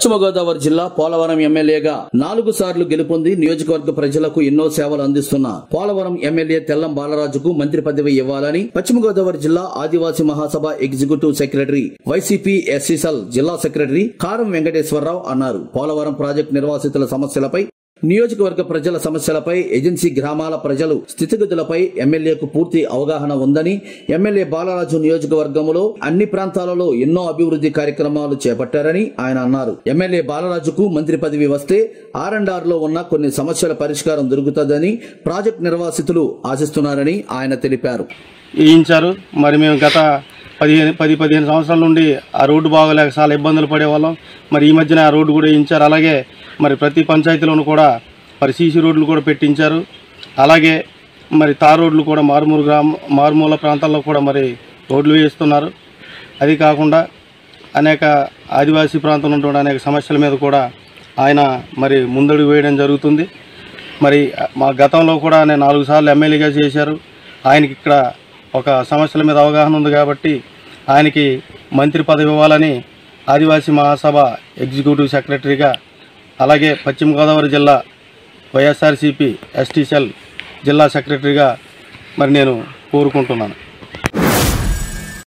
పశ్చిమ గోదావరి జిల్లా పోలవరం ఎమ్మెల్యేగా నాలుగు సార్లు గెలుపొంది నియోజకవర్గ ప్రజలకు ఎన్నో సేవలు అందిస్తున్న పోలవరం ఎమ్మెల్యే తెల్లం బాలరాజుకు మంత్రి పదవి ఇవ్వాలని పశ్చిమ గోదావరి జిల్లా ఆదివాసీ మహాసభ ఎగ్జిక్యూటివ్ సెక్రటరీ వైసీపీ ఎస్సీసల్ జిల్లా సెక్రటరీ కారం వెంకటేశ్వరరావు అన్నారు పోలవరం ప్రాజెక్టు నిర్వాసితుల సమస్యలపై నియోజకవర్గ ప్రజల సమస్యలపై ఏజెన్సీ గ్రామాల ప్రజలు స్థితిగతులపై ఎమ్మెల్యేకు పూర్తి అవగాహన ఉందని ఎమ్మెల్యే బాలరాజు నియోజకవర్గంలో అన్ని ప్రాంతాలలో ఎన్నో అభివృద్ధి కార్యక్రమాలు చేపట్టారని ఆయన అన్నారు ఎమ్మెల్యే బాలరాజుకు మంత్రి పదవి వస్తే ఆర్ అండ్ ఆర్ లో ఉన్న కొన్ని సమస్యల పరిష్కారం దొరుకుతుందని ప్రాజెక్టు నిర్వాసితులు ఆశిస్తున్నారని ఆయన తెలిపారు వేయించారు మరి మేము గత పదిహేను పది పదిహేను సంవత్సరాల నుండి ఆ రోడ్డు బాగోలేక చాలా ఇబ్బందులు పడేవాళ్ళం మరి ఈ మధ్యన ఆ రోడ్డు కూడా వేయించారు అలాగే మరి ప్రతి పంచాయతీలోనూ కూడా మరి సీసీ రోడ్లు కూడా పెట్టించారు అలాగే మరి తార్ రోడ్లు కూడా మారుమూల గ్రామ మారుమూల ప్రాంతాల్లో కూడా మరి రోడ్లు వేయిస్తున్నారు అది కాకుండా అనేక ఆదివాసీ ప్రాంతంలో ఉన్నటువంటి అనేక సమస్యల మీద కూడా ఆయన మరి ముందడుగు వేయడం జరుగుతుంది మరి మా గతంలో కూడా నేను నాలుగు సార్లు ఎమ్మెల్యేగా చేశారు ఆయనకి ఇక్కడ ఒక సమస్యల మీద అవగాహన ఉంది కాబట్టి ఆయనకి మంత్రి పదవి ఇవ్వాలని ఆదివాసీ మహాసభ ఎగ్జిక్యూటివ్ సెక్రటరీగా అలాగే పశ్చిమ గోదావరి జిల్లా వైఎస్ఆర్సీపీ ఎస్టీ సెల్ జిల్లా సెక్రటరీగా మరి నేను కోరుకుంటున్నాను